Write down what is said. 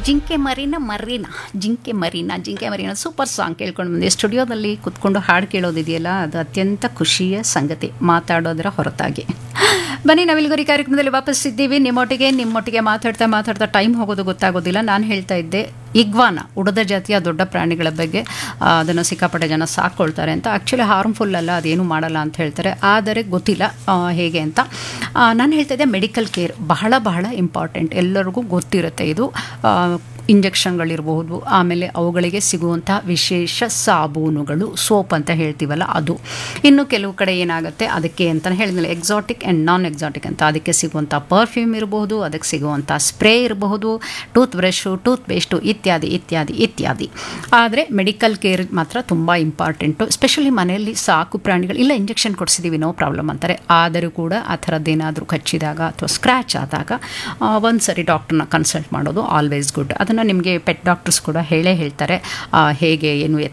ಜಿಂಕೆ ಮರಿನ ಮರಿನ ಜಿಂಕೆ ಮರಿನ ಜಿಂಕೆ ಮರಿನ ಸೂಪರ್ ಸಾಂಗ್ ಕೇಳ್ಕೊಂಡು ಬಂದೆ ಸ್ಟುಡಿಯೋದಲ್ಲಿ ಕುತ್ಕೊಂಡು ಹಾಡು ಕೇಳೋದಿದೆಯಲ್ಲ ಅದು ಅತ್ಯಂತ ಖುಷಿಯ ಸಂಗತಿ ಮಾತಾಡೋದರ ಹೊರತಾಗಿ ಬನ್ನಿ ನಾವಿಲ್ಗರಿ ಕಾರ್ಯಕ್ರಮದಲ್ಲಿ ವಾಪಸ್ ಇದ್ದೀವಿ ನಿಮ್ಮೊಟ್ಟಿಗೆ ನಿಮ್ಮೊಟ್ಟಿಗೆ ಮಾತಾಡ್ತಾ ಮಾತಾಡ್ತಾ ಟೈಮ್ ಹೋಗೋದು ಗೊತ್ತಾಗೋದಿಲ್ಲ ನಾನು ಹೇಳ್ತಾ ಇದ್ದೆ ಇಗ್ವಾನ ಉಡದ ಜಾತಿಯ ದೊಡ್ಡ ಪ್ರಾಣಿಗಳ ಬಗ್ಗೆ ಅದನ್ನು ಸಿಕ್ಕಾಪಟ್ಟೆ ಜನ ಸಾಕ್ಕೊಳ್ತಾರೆ ಅಂತ ಆ್ಯಕ್ಚುಲಿ ಹಾರ್ಮ್ಫುಲ್ ಅಲ್ಲ ಅದೇನು ಮಾಡಲ್ಲ ಅಂತ ಹೇಳ್ತಾರೆ ಆದರೆ ಗೊತ್ತಿಲ್ಲ ಆ, ಹೇಗೆ ಅಂತ ನಾನು ಹೇಳ್ತಾ ಇದ್ದೆ ಮೆಡಿಕಲ್ ಕೇರ್ ಬಹಳ ಬಹಳ ಇಂಪಾರ್ಟೆಂಟ್ ಎಲ್ಲರಿಗೂ ಗೊತ್ತಿರುತ್ತೆ ಇದು ಆ, ಇಂಜೆಕ್ಷನ್ಗಳಿರಬಹುದು ಆಮೇಲೆ ಅವುಗಳಿಗೆ ಸಿಗುವಂಥ ವಿಶೇಷ ಸಾಬೂನುಗಳು ಸೋಪ್ ಅಂತ ಹೇಳ್ತೀವಲ್ಲ ಅದು ಇನ್ನು ಕೆಲವು ಕಡೆ ಏನಾಗುತ್ತೆ ಅದಕ್ಕೆ ಅಂತ ಹೇಳಿದ್ನಲ್ಲ ಎಕ್ಸಾಟಿಕ್ ಆ್ಯಂಡ್ ನಾನ್ ಎಕ್ಸಾಟಿಕ್ ಅಂತ ಅದಕ್ಕೆ ಸಿಗುವಂಥ ಪರ್ಫ್ಯೂಮ್ ಇರಬಹುದು ಅದಕ್ಕೆ ಸಿಗುವಂಥ ಸ್ಪ್ರೇ ಇರಬಹುದು ಟೂತ್ ಬ್ರಷು ಟೂತ್ ಪೇಸ್ಟು ಇತ್ಯಾದಿ ಇತ್ಯಾದಿ ಇತ್ಯಾದಿ ಆದರೆ ಮೆಡಿಕಲ್ ಕೇರ್ ಮಾತ್ರ ತುಂಬ ಇಂಪಾರ್ಟೆಂಟು ಸ್ಪೆಷಲಿ ಮನೆಯಲ್ಲಿ ಸಾಕು ಪ್ರಾಣಿಗಳು ಇಲ್ಲ ಇಂಜೆಕ್ಷನ್ ಕೊಡಿಸಿದ್ದೀವಿ ನೋ ಪ್ರಾಬ್ಲಮ್ ಅಂತಾರೆ ಆದರೂ ಕೂಡ ಆ ಥರದ್ದೇನಾದರೂ ಕಚ್ಚಿದಾಗ ಅಥವಾ ಸ್ಕ್ರ್ಯಾಚ್ ಆದಾಗ ಒಂದು ಸರಿ ಡಾಕ್ಟರ್ನ ಕನ್ಸಲ್ಟ್ ಮಾಡೋದು ಆಲ್ವೇಸ್ ಗುಡ್ ಅದನ್ನು ನಿಮಗೆ ಪೆಟ್ ಡಾಕ್ಟರ್ಸ್ ಕೂಡ ಹೇಳೇ ಹೇಳ್ತಾರೆ ಆ, ಹೇಗೆ ಏನು